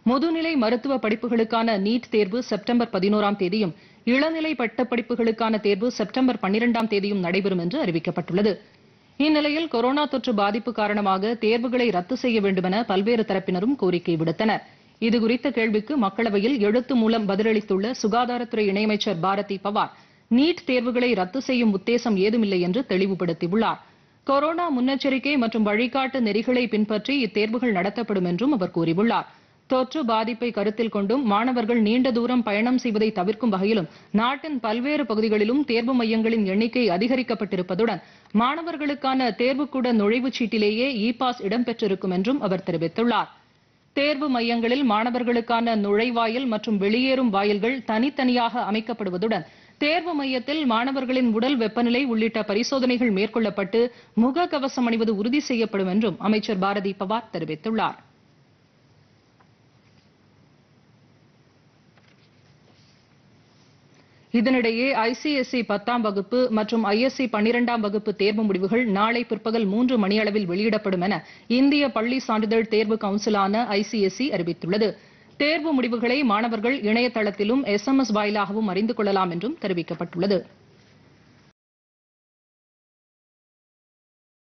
முதுநிலை மருத்துவ படிப்புகளுக்கான நீட் தேர்வு செப்டம்பர் பதினோராம் தேதியும் இளநிலை பட்டப்படிப்புகளுக்கான தேர்வு செப்டம்பர் பன்னிரெண்டாம் தேதியும் நடைபெறும் என்று அறிவிக்கப்பட்டுள்ளது இந்நிலையில் கொரோனா தொற்று பாதிப்பு காரணமாக தேர்வுகளை ரத்து செய்ய வேண்டுமென பல்வேறு தரப்பினரும் கோரிக்கை விடுத்தனர் இதுகுறித்த கேள்விக்கு மக்களவையில் எழுத்து மூலம் பதிலளித்துள்ள சுகாதாரத்துறை இணையமைச்சர் பாரதி பவார் நீட் தேர்வுகளை ரத்து செய்யும் உத்தேசம் ஏதுமில்லை என்று தெளிவுபடுத்தியுள்ளார் கொரோனா முன்னெச்சரிக்கை மற்றும் வழிகாட்டு நெறிகளை பின்பற்றி இத்தேர்வுகள் நடத்தப்படும் என்றும் அவர் கூறியுள்ளார் தொற்று பாதிப்பை கருத்தில் கொண்டும் மாணவர்கள் நீண்ட தூரம் பயணம் செய்வதை தவிர்க்கும் வகையிலும் நாட்டின் பல்வேறு பகுதிகளிலும் தேர்வு மையங்களின் எண்ணிக்கை அதிகரிக்கப்பட்டிருப்பதுடன் மாணவர்களுக்கான தேர்வுக்கூட நுழைவுச் சீட்டிலேயே இ பாஸ் இடம்பெற்றிருக்கும் என்றும் அவர் தெரிவித்துள்ளார் தேர்வு மையங்களில் மாணவர்களுக்கான நுழைவாயில் மற்றும் வெளியேறும் வாயில்கள் தனித்தனியாக அமைக்கப்படுவதுடன் தேர்வு மையத்தில் மாணவர்களின் உடல் வெப்பநிலை உள்ளிட்ட பரிசோதனைகள் மேற்கொள்ளப்பட்டு முகக்கவசம் அணிவது உறுதி செய்யப்படும் என்றும் அமைச்சர் பாரதி பவார் தெரிவித்துள்ளார் இதனிடையே ஐசிஎஸ்இ பத்தாம் வகுப்பு மற்றும் ஐஎஸ்சி பன்னிரெண்டாம் வகுப்பு தேர்வு முடிவுகள் நாளை பிற்பகல் மூன்று மணியளவில் வெளியிடப்படும் என இந்திய பள்ளி சான்றிதழ் தேர்வு கவுன்சிலான ஐசிஎஸ்இ அறிவித்துள்ளது தேர்வு முடிவுகளை மாணவர்கள் இணையதளத்திலும் எஸ்எம்எஸ் வாயிலாகவும் அறிந்து கொள்ளலாம் என்றும் தெரிவிக்கப்பட்டுள்ளது